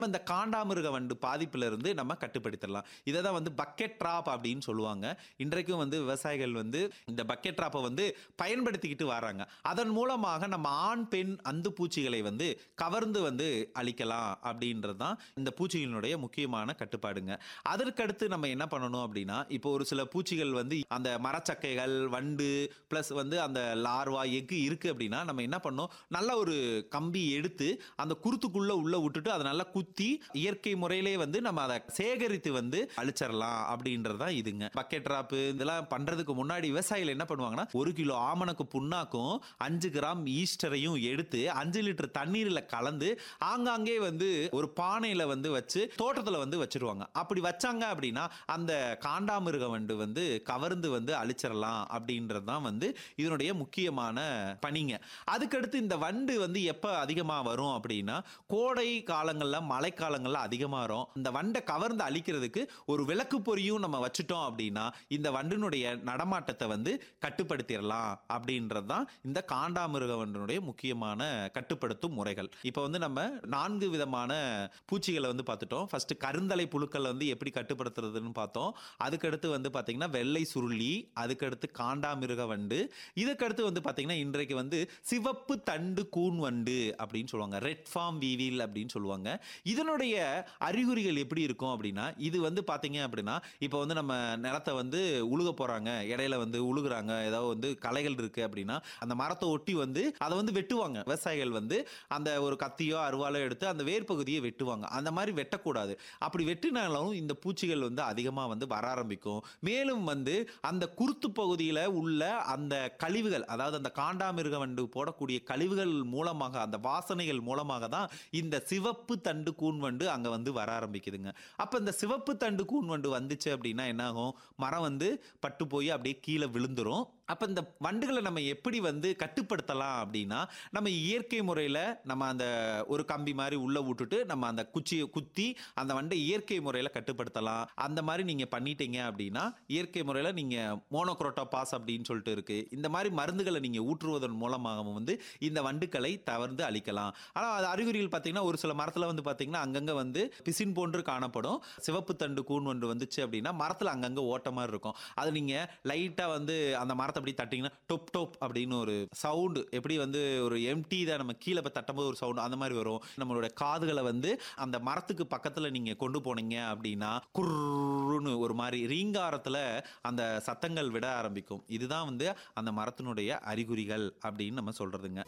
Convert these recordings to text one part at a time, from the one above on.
இந்த காண்டாமிருக வண்டு பாதிப்புல இருந்து நம்ம கட்டுப்படுத்திடலாம் இதை தான் வந்து பக்கெட் ட்ராப் அப்படின்னு சொல்லுவாங்க இன்றைக்கும் வந்து விவசாயிகள் வந்து இந்த பக்கெட் ட்ராப்பை வந்து பயன்படுத்திக்கிட்டு வராங்க அதன் மூலமாக நம்ம ஆண் பெண் அந்து பூச்சிகளை வந்து கவர்ந்து வந்து அழிக்கலாம் அப்படின்றது தான் இந்த பூச்சிகளினுடைய முக்கியமான கட்டுப்பாடுங்க அதற்கடுத்து நம்ம என்ன பண்ணணும் அப்படின்னா இப்போ ஒரு சில பூச்சிகள் வந்து அந்த மரச்சக்கைகள் வண்டு ப்ளஸ் வந்து அந்த லார்வா எக்கு இருக்கு அப்படின்னா நம்ம என்ன பண்ணோம் நல்ல ஒரு கம்பி எடுத்து அந்த குருத்துக்குள்ள உள்ள விட்டுட்டு அதை நல்லா குத்தி இயற்கை முறையிலே வந்து நம்ம அதை சேகரித்து வந்து அழிச்சிடலாம் அப்படின்றது தான் இதுங்க பக்கெட் ட்ராப்பு இதெல்லாம் பண்றதுக்கு முன்னாடி விவசாயிகள் என்ன பண்ணுவாங்கன்னா ஒரு கிலோ ஆமணக்கு புண்ணாக்கும் அஞ்சு கிராம் ஈஸ்டரையும் எடுத்து அஞ்சு லிட்டர் தண்ணீரில் கலந்து ஆங்காங்கே வந்து ஒரு பானையில வந்து வச்சு தோட்டத்துல வந்து வச்சிருவாங்க அப்படி வச்சாங்க அப்படின்னா அந்த காண்டாமிருக வண்டு வந்து கவர்ந்து வந்து அழிச்சிடலாம் அப்படின்றது தான் வந்து இதனுடைய முக்கியமான பணிங்க அதுக்கடுத்து இந்த வண்டு வந்து எப்போ அதிகமாக வரும் அப்படின்னா கோடை காலங்களில் மழைக்காலங்களில் அதிகமாக வரும் இந்த வண்டை கவர்ந்து அழிக்கிறதுக்கு ஒரு விளக்கு பொறியும் நம்ம வச்சுட்டோம் அப்படின்னா இந்த வண்டினுடைய நடமாட்டத்தை வந்து கட்டுப்படுத்திடலாம் அப்படின்றது தான் இந்த காண்டாமிருக வண்டினுடைய முக்கியமான கட்டுப்படுத்தும் முறைகள் இப்போ வந்து நம்ம நான்கு விதமான பூச்சிகளை வந்து பார்த்துட்டோம் ஃபர்ஸ்ட் கருந்தலை புழுக்களை வந்து எப்படி கட்டுப்படுத்துறதுன்னு பார்த்தோம் அதுக்கடுத்து வந்து பார்த்தீங்கன்னா வெள்ளை சுருளி அதுக்கடுத்து காண்டாமிருக வண்டு இதுக்கடுத்து வந்து பார்த்தீங்கன்னா இன்றைக்கு வந்து சிவப்பு தண்டு கூன் வண்டு அப்படின்னு சொல்லுவாங்க ரெட் ஃபார்ம் வீவில் அப்படின்னு சொல்லுவாங்க இதனுடைய அறிகுறிகள் எப்படி இருக்கும் அப்படின்னா இது வந்து பார்த்தீங்க அப்படின்னா இப்போ வந்து நம்ம நிலத்தை வந்து உழுக போகிறாங்க இடையில வந்து உழுகுறாங்க ஏதாவது வந்து களைகள் இருக்குது அப்படின்னா அந்த மரத்தை ஒட்டி வந்து அதை வந்து வெட்டுவாங்க விவசாயிகள் வந்து அந்த ஒரு கத்தியோ அருவாலோ எடுத்து அந்த வேர் பகுதியை வெட்டுவாங்க அந்த மாதிரி வெட்டக்கூடாது அப்படி வெட்டினாலும் இந்த பூச்சிகள் வந்து அதிகமாக வந்து வர ஆரம்பிக்கும் மேலும் வந்து அந்த குருத்து பகுதியில் உள்ள அந்த கழிவுகள் அதாவது அந்த காண்டாமிருக வண்டு போடக்கூடிய கழிவுகள் மூலமாக அந்த வாசனைகள் மூலமாக தான் இந்த சிவப்பு தண்டு கூன் வண்டு அங்கே வந்து வர ஆரம்பிக்குதுங்க அப்போ இந்த சிவப்பு தண்டு கூன் வண்டு வந்துச்சு அப்படின்னா என்ன ஆகும் மரம் வந்து பட்டு போய் அப்படியே கீழே விழுந்துரும் அப்போ இந்த வண்டுகளை நம்ம எப்படி வந்து கட்டுப்படுத்தலாம் அப்படின்னா நம்ம இயற்கை முறையில் நம்ம அந்த ஒரு கம்பி மாதிரி உள்ளே விட்டுட்டு நம்ம அந்த குச்சியை குத்தி அந்த வண்டை இயற்கை முறையில் கட்டுப்படுத்தலாம் அந்த மாதிரி நீங்கள் பண்ணிட்டீங்க அப்படின்னா இயற்கை முறையில் நீங்கள் மோனோக்ரோட்டா பாஸ் அப்படின்னு சொல்லிட்டு இருக்கு இந்த மாதிரி மருந்துகளை நீங்கள் ஊற்றுவதன் மூலமாகவும் வந்து இந்த வண்டுகளை தவிர்த்து அழிக்கலாம் ஆனால் அது அறிகுறிகள் பார்த்தீங்கன்னா ஒரு சில மரத்தில் வந்து பார்த்தீங்கன்னா அங்கங்கே வந்து பிசின் போன்று காணப்படும் சிவப்பு தண்டு கூன் வண்டு வந்துச்சு அப்படின்னா மரத்தில் அங்கங்கே ஓட்ட மாதிரி இருக்கும் அது நீங்கள் லைட்டாக வந்து அந்த மரத்தை அப்படி தட்டிங்கன்னா டொப் டொப் அப்படின்னு ஒரு சவுண்டு எப்படி வந்து ஒரு எம்டி தான் நம்ம கீழே போய் தட்டும்போது ஒரு சவுண்டு அந்த மாதிரி வரும் நம்மளோட காதுகளை வந்து அந்த மரத்துக்கு பக்கத்தில் நீங்கள் கொண்டு போனீங்க அப்படின்னா குர்ன்னு ஒரு மாதிரி ரீங்காரத்தில் அந்த சத்தங்கள் விட ஆரம்பிக்கும் இதுதான் வந்து அந்த மரத்தினுடைய அறிகுறிகள் அப்படின்னு நம்ம சொல்றதுங்க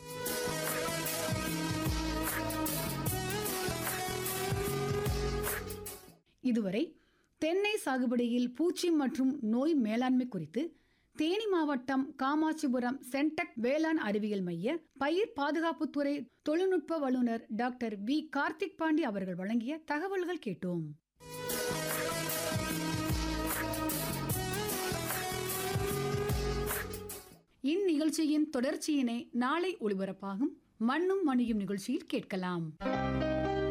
இதுவரை தென்னை சாகுபடியில் பூச்சி மற்றும் நோய் மேலாண்மை குறித்து தேனி மாவட்டம் காமாட்சிபுரம் சென்டெக் வேளாண் அறிவியல் மைய பயிர் பாதுகாப்புத்துறை தொழில்நுட்ப வல்லுநர் டாக்டர் வி கார்த்திக் பாண்டி அவர்கள் வழங்கிய தகவல்கள் கேட்டோம் இந்நிகழ்ச்சியின் தொடர்ச்சியினை நாளை ஒளிபரப்பாகும் மண்ணும் மணியும் நிகழ்ச்சியில் கேட்கலாம்